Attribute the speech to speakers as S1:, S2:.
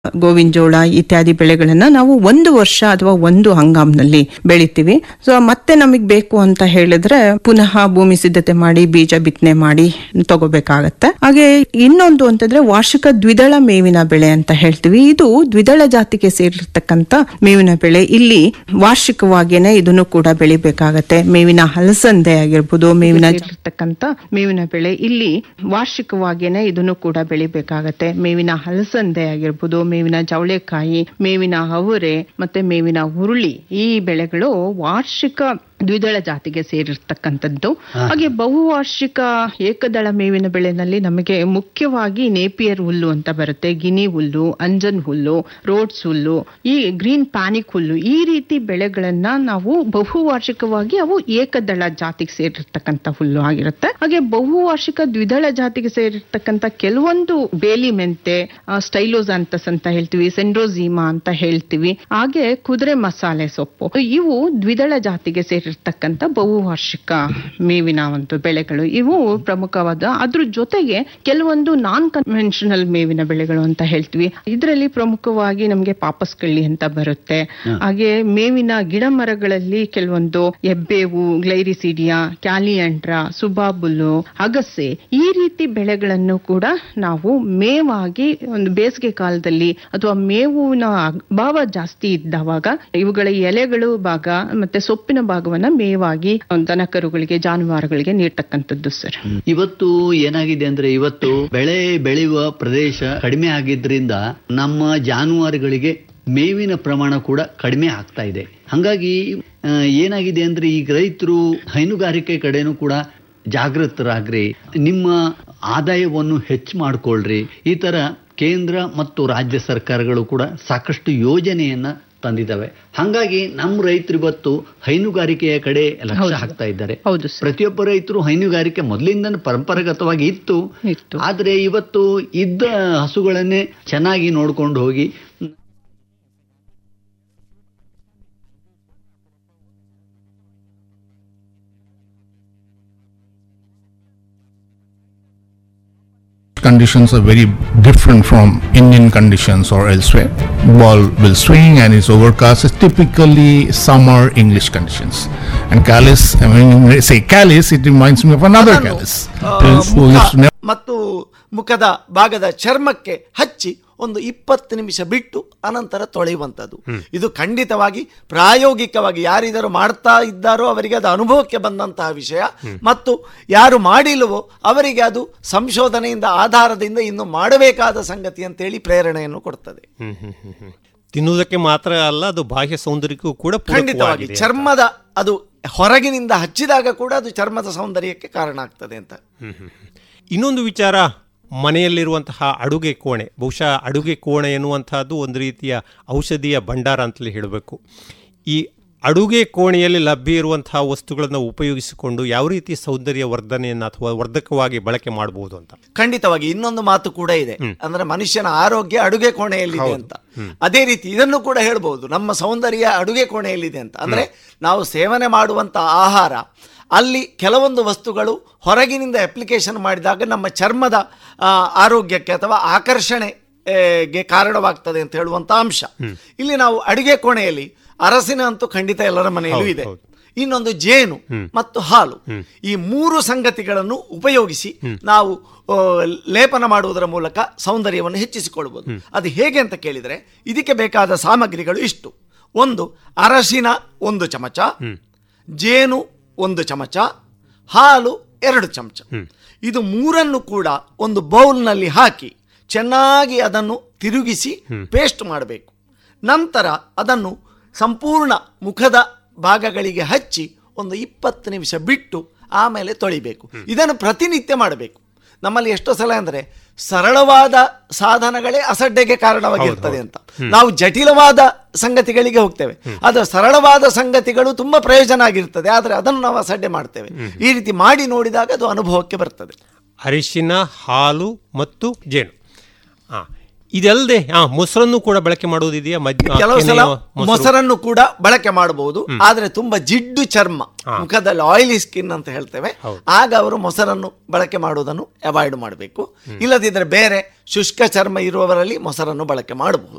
S1: ಗೋವಿನ ಜೋಳ ಇತ್ಯಾದಿ ಬೆಳೆಗಳನ್ನ ನಾವು ಒಂದು ವರ್ಷ ಅಥವಾ ಒಂದು ಹಂಗಾಮ್ನಲ್ಲಿ ಬೆಳಿತೀವಿ ಸೊ ಮತ್ತೆ ನಮಗೆ ಬೇಕು ಅಂತ ಹೇಳಿದ್ರೆ ಪುನಃ ಭೂಮಿ ಸಿದ್ಧತೆ ಮಾಡಿ ಬೀಜ ಬಿತ್ತನೆ ಮಾಡಿ ತಗೋಬೇಕಾಗತ್ತೆ ಹಾಗೆ ಇನ್ನೊಂದು ಅಂತಂದ್ರೆ ವಾರ್ಷಿಕ ದ್ವಿದಳ ಮೇವಿನ ಬೆಳೆ ಅಂತ ಹೇಳ್ತೀವಿ ಇದು ದ್ವಿದಳ ಜಾತಿಗೆ ಸೇರಿರ್ತಕ್ಕಂತ ಮೇವಿನ ಬೆಳೆ ಇಲ್ಲಿ ವಾರ್ಷಿಕವಾಗಿಯೇ ಇದನ್ನು ಕೂಡ ಬೆಳಿಬೇಕಾಗತ್ತೆ ಮೇವಿನ ಹಲಸಂದೆ ಆಗಿರ್ಬೋದು ಮೇವಿನ ಇರ್ತಕ್ಕಂತ ಮೇವಿನ ಬೆಳೆ ಇಲ್ಲಿ ವಾರ್ಷಿಕವಾಗಿಯೇ ಇದನ್ನು ಕೂಡ ಬೆಳಿಬೇಕಾಗತ್ತೆ ಮೇವಿನ ಹಲಸಂದೆ ಆಗಿರ್ಬೋದು ಮೇವಿನ ಜವಳೆಕಾಯಿ ಮೇವಿನ ಅವರೆ ಮತ್ತೆ ಮೇವಿನ ಹುರುಳಿ ಈ ಬೆಳೆಗಳು ವಾರ್ಷಿಕ ದ್ವಿದಳ ಜಾತಿಗೆ ಸೇರಿರ್ತಕ್ಕಂಥದ್ದು ಹಾಗೆ ಬಹುವಾರ್ಷಿಕ ಏಕದಳ ಮೇವಿನ ಬೆಳೆನಲ್ಲಿ ನಮಗೆ ಮುಖ್ಯವಾಗಿ ನೇಪಿಯರ್ ಹುಲ್ಲು ಅಂತ ಬರುತ್ತೆ ಗಿನಿ ಹುಲ್ಲು ಅಂಜನ್ ಹುಲ್ಲು ರೋಡ್ಸ್ ಹುಲ್ಲು ಈ ಗ್ರೀನ್ ಪ್ಯಾನಿಕ್ ಹುಲ್ಲು ಈ ರೀತಿ ಬೆಳೆಗಳನ್ನ ನಾವು ಬಹುವಾರ್ಷಿಕವಾಗಿ ಅವು ಏಕದಳ ಜಾತಿಗೆ ಸೇರಿರ್ತಕ್ಕಂಥ ಹುಲ್ಲು ಆಗಿರುತ್ತೆ ಹಾಗೆ ಬಹುವಾರ್ಷಿಕ ದ್ವಿದಳ ಜಾತಿಗೆ ಸೇರಿರ್ತಕ್ಕಂಥ ಕೆಲವೊಂದು ಬೇಲಿ ಮೆಂತೆ ಸ್ಟೈಲೋಸಾಂತಸ್ ಅಂತ ಹೇಳ್ತೀವಿ ಸೆಂಡ್ರೋಝೀಮಾ ಅಂತ ಹೇಳ್ತೀವಿ ಹಾಗೆ ಕುದುರೆ ಮಸಾಲೆ ಸೊಪ್ಪು ಇವು ದ್ವಿದಳ ಜಾತಿಗೆ ಸೇರಿರ್ತಕ್ಕಂಥ ಬಹುವಾರ್ಷಿಕ ಮೇವಿನ ಒಂದು ಬೆಳೆಗಳು ಇವು ಪ್ರಮುಖವಾದ ಅದ್ರ ಜೊತೆಗೆ ಕೆಲವೊಂದು ನಾನ್ ಕನ್ವೆನ್ಷನಲ್ ಮೇವಿನ ಬೆಳೆಗಳು ಅಂತ ಹೇಳ್ತೀವಿ ಇದರಲ್ಲಿ ಪ್ರಮುಖವಾಗಿ ನಮಗೆ ಪಾಪಸ್ಕಳ್ಳಿ ಅಂತ ಬರುತ್ತೆ ಹಾಗೆ ಮೇವಿನ ಗಿಡ ಮರಗಳಲ್ಲಿ ಕೆಲವೊಂದು ಎಬ್ಬೇವು ಗ್ಲೈರಿಸಿಡಿಯಾ ಕ್ಯಾಲಿಯಂಡ್ರ ಸುಬಾಬುಲು ಅಗಸೆ ಈ ರೀತಿ ಬೆಳೆಗಳನ್ನು ಕೂಡ ನಾವು ಮೇವಾಗಿ ಒಂದು ಬೇಸಿಗೆ ಕಾಲದಲ್ಲಿ ಅಥವಾ ಮೇವಿನ ಅಭಾವ ಜಾಸ್ತಿ ಇದ್ದವಾಗ ಇವುಗಳ ಎಲೆಗಳು ಭಾಗ ಮತ್ತೆ ಸೊಪ್ಪಿನ ಭಾಗವನ್ನ ಮೇವಾಗಿ ದನಕರುಗಳಿಗೆ ಜಾನುವಾರುಗಳಿಗೆ ನೀಡ್ತಕ್ಕಂಥದ್ದು ಸರ್
S2: ಇವತ್ತು ಏನಾಗಿದೆ ಅಂದ್ರೆ ಇವತ್ತು ಬೆಳೆ ಬೆಳೆಯುವ ಪ್ರದೇಶ ಕಡಿಮೆ ಆಗಿದ್ರಿಂದ ನಮ್ಮ ಜಾನುವಾರುಗಳಿಗೆ ಮೇವಿನ ಪ್ರಮಾಣ ಕೂಡ ಕಡಿಮೆ ಆಗ್ತಾ ಇದೆ ಹಾಗಾಗಿ ಆ, ಏನಾಗಿದೆ ಅಂದ್ರೆ ಈಗ ರೈತರು ಹೈನುಗಾರಿಕೆ ಕಡೆನೂ ಕೂಡ ಜಾಗೃತರಾಗ್ರಿ ನಿಮ್ಮ ಆದಾಯವನ್ನು ಹೆಚ್ಚು ಮಾಡ್ಕೊಳ್ರಿ ಈ ತರ ಕೇಂದ್ರ ಮತ್ತು ರಾಜ್ಯ ಸರ್ಕಾರಗಳು ಕೂಡ ಸಾಕಷ್ಟು ಯೋಜನೆಯನ್ನ ತಂದಿದ್ದಾವೆ ಹಾಗಾಗಿ ನಮ್ಮ ರೈತರು ಇವತ್ತು ಹೈನುಗಾರಿಕೆಯ ಕಡೆ ಲಕ್ಷ್ಯ ಹಾಕ್ತಾ ಇದ್ದಾರೆ
S1: ಹೌದು ಸರ್
S2: ಪ್ರತಿಯೊಬ್ಬ ರೈತರು ಹೈನುಗಾರಿಕೆ ಮೊದಲಿಂದ ಪರಂಪರಾಗತವಾಗಿ ಇತ್ತು
S1: ಇತ್ತು
S2: ಆದ್ರೆ ಇವತ್ತು ಇದ್ದ ಹಸುಗಳನ್ನೇ ಚೆನ್ನಾಗಿ ನೋಡ್ಕೊಂಡು ಹೋಗಿ
S3: conditions are very different from Indian conditions or elsewhere. Ball will swing and it's overcast. It's typically summer English conditions. And callus, I mean, when I say callus, it reminds me of another
S4: ಅದನ್ನು,
S3: callus.
S4: ಆ,
S3: who
S4: ಮುಖ
S3: used to never
S4: ಮತ್ತು ಮುಖದ ಭಾಗದ ಚರ್ಮಕ್ಕೆ ಹಚ್ಚಿ ಒಂದು ಇಪ್ಪತ್ತು ನಿಮಿಷ ಬಿಟ್ಟು ಅನಂತರ ತೊಳೆಯುವಂಥದ್ದು ಇದು ಖಂಡಿತವಾಗಿ ಪ್ರಾಯೋಗಿಕವಾಗಿ ಯಾರಿದರು ಮಾಡ್ತಾ ಇದ್ದಾರೋ ಅವರಿಗೆ ಅದು ಅನುಭವಕ್ಕೆ ಬಂದಂತಹ ವಿಷಯ ಮತ್ತು ಯಾರು ಮಾಡಿಲ್ಲವೋ ಅವರಿಗೆ ಅದು ಸಂಶೋಧನೆಯಿಂದ ಆಧಾರದಿಂದ ಇನ್ನು ಮಾಡಬೇಕಾದ ಸಂಗತಿ ಅಂತೇಳಿ ಪ್ರೇರಣೆಯನ್ನು ಕೊಡ್ತದೆ
S5: ಹ್ಮ್ ಹ್ಮ್ ಹ್ಮ್ ಹ್ಮ್. ತಿನ್ನುವುದಕ್ಕೆ ಮಾತ್ರ ಅಲ್ಲ ಅದು ಬಾಹ್ಯ ಸೌಂದರ್ಯಕ್ಕೂ ಕೂಡ
S4: ಖಂಡಿತವಾಗಿ
S5: ಪೂರಕವಾಗಿದೆ.
S4: ಚರ್ಮದ ಅದು ಹೊರಗಿನಿಂದ ಹಚ್ಚಿದಾಗ ಕೂಡ ಅದು ಚರ್ಮದ ಸೌಂದರ್ಯಕ್ಕೆ ಕಾರಣ ಆಗ್ತದೆ ಅಂತ
S5: ಹ್ಮ್ ಹ್ಮ್ ಹ್ಮ್. ಇನ್ನೊಂದು ವಿಚಾರ ಮನೆಯಲ್ಲಿರುವಂತಹ ಅಡುಗೆ ಕೋಣೆ ಬಹುಶಃ ಅಡುಗೆ ಕೋಣೆ ಎನ್ನುವಂತಹದ್ದು ಒಂದು ರೀತಿಯ ಔಷಧಿಯ ಭಂಡಾರ ಅಂತಲೇ ಹೇಳಬೇಕು ಈ ಅಡುಗೆ ಕೋಣೆಯಲ್ಲಿ ಲಭ್ಯ ಇರುವಂತಹ ವಸ್ತುಗಳನ್ನು ಉಪಯೋಗಿಸಿಕೊಂಡು ಯಾವ ರೀತಿ ಸೌಂದರ್ಯ ವರ್ಧನೆಯನ್ನು ಅಥವಾ ವರ್ಧಕವಾಗಿ ಬಳಕೆ ಮಾಡಬಹುದು ಅಂತ
S4: ಖಂಡಿತವಾಗಿ ಇನ್ನೊಂದು ಮಾತು ಕೂಡ ಇದೆ ಅಂದ್ರೆ ಮನುಷ್ಯನ ಆರೋಗ್ಯ ಅಡುಗೆ ಕೋಣೆಯಲ್ಲಿದೆ ಅಂತ ಅದೇ ರೀತಿ ಇದನ್ನು ಕೂಡ ಹೇಳ್ಬೋದು ನಮ್ಮ ಸೌಂದರ್ಯ ಅಡುಗೆ ಕೋಣೆಯಲ್ಲಿದೆ ಅಂತ ಅಂದ್ರೆ ನಾವು ಸೇವನೆ ಮಾಡುವಂತ ಆಹಾರ ಅಲ್ಲಿ ಕೆಲವೊಂದು ವಸ್ತುಗಳು ಹೊರಗಿನಿಂದ ಅಪ್ಲಿಕೇಶನ್ ಮಾಡಿದಾಗ ನಮ್ಮ ಚರ್ಮದ ಆ, ಆರೋಗ್ಯಕ್ಕೆ ಅಥವಾ ಆಕರ್ಷಣೆ ಆ, ಗೆ ಕಾರಣವಾಗ್ತದೆ ಅಂತ ಹೇಳುವಂತ ಅಂಶ ಇಲ್ಲಿ ನಾವು ಅಡುಗೆ ಕೋಣೆಯಲ್ಲಿ ಅರಸಿನ ಅಂತೂ ಖಂಡಿತ ಎಲ್ಲರ ಮನೆಯಲ್ಲೂ ಇದೆ ಇನ್ನೊಂದು ಜೇನು ಮತ್ತು ಹಾಲು ಈ ಮೂರು ಸಂಗತಿಗಳನ್ನು ಉಪಯೋಗಿಸಿ ನಾವು ಆ, ಲೇಪನ ಮಾಡುವುದರ ಮೂಲಕ ಸೌಂದರ್ಯವನ್ನು ಹೆಚ್ಚಿಸಿಕೊಳ್ಬಹುದು ಅದು ಹೇಗೆ ಅಂತ ಕೇಳಿದರೆ ಇದಕ್ಕೆ ಬೇಕಾದ ಸಾಮಗ್ರಿಗಳು ಇಷ್ಟು ಒಂದು ಅರಸಿನ ಒಂದು ಚಮಚ ಜೇನು ಒಂದು ಚಮಚ ಹಾಲು ಎರಡು ಚಮಚ ಇದು ಮೂರನ್ನು ಕೂಡ ಒಂದು ಬೌಲ್ನಲ್ಲಿ ಹಾಕಿ ಚೆನ್ನಾಗಿ ಅದನ್ನು ತಿರುಗಿಸಿ ಪೇಸ್ಟ್ ಮಾಡಬೇಕು ನಂತರ ಅದನ್ನು ಸಂಪೂರ್ಣ ಮುಖದ ಭಾಗಗಳಿಗೆ ಹಚ್ಚಿ ಒಂದು ಇಪ್ಪತ್ತು ನಿಮಿಷ ಬಿಟ್ಟು ಆಮೇಲೆ ತೊಳಿಬೇಕು ಇದನ್ನು ಪ್ರತಿನಿತ್ಯ ಮಾಡಬೇಕು ನಮ್ಮಲ್ಲಿ ಎಷ್ಟೋ ಸಲ ಅಂದರೆ ಸರಳವಾದ ಸಾಧನಗಳೇ ಅಸಡ್ಡೆಗೆ ಕಾರಣವಾಗಿರ್ತದೆ ಅಂತ ನಾವು ಜಟಿಲವಾದ ಸಂಗತಿಗಳಿಗೆ ಹೋಗ್ತೇವೆ ಆದರೆ ಸರಳವಾದ ಸಂಗತಿಗಳು ತುಂಬಾ ಪ್ರಯೋಜನ ಆಗಿರ್ತದೆ ಆದರೆ ಅದನ್ನು ನಾವು ಅಸಡ್ಡೆ ಮಾಡ್ತೇವೆ ಈ ರೀತಿ ಮಾಡಿ ನೋಡಿದಾಗ ಅದು ಅನುಭವಕ್ಕೆ ಬರ್ತದೆ
S5: ಅರಿಶಿನ ಹಾಲು ಮತ್ತು ಜೇನು ಹಾ ಇದಲ್ಲದೆ ಹಾ ಮೊಸರನ್ನು ಕೂಡ ಬಳಕೆ ಮಾಡುವುದಿದೆಯಾ ಮದ್- ಆ,
S4: ಕೆಲವು ಸಲ
S5: ಕೆನೆಯ ಮೊಸರು?
S4: ಮೊಸರನ್ನು ಕೂಡ ಬಳಕೆ ಮಾಡಬಹುದು ಆದ್ರೆ ತುಂಬಾ ಜಿಡ್ಡು ಚರ್ಮ ಮುಖದಲ್ಲಿ ಆಯಿಲಿ ಸ್ಕಿನ್ ಅಂತ ಹೇಳ್ತೇವೆ ಆಗ ಅವರು ಮೊಸರನ್ನು ಬಳಕೆ ಮಾಡುವುದನ್ನು ಅವಾಯ್ಡ್ ಮಾಡಬೇಕು ಇಲ್ಲದಿದ್ದರೆ ಬೇರೆ ಶುಷ್ಕ ಚರ್ಮ ಇರುವವರಲ್ಲಿ ಮೊಸರನ್ನು ಬಳಕೆ ಮಾಡಬಹುದು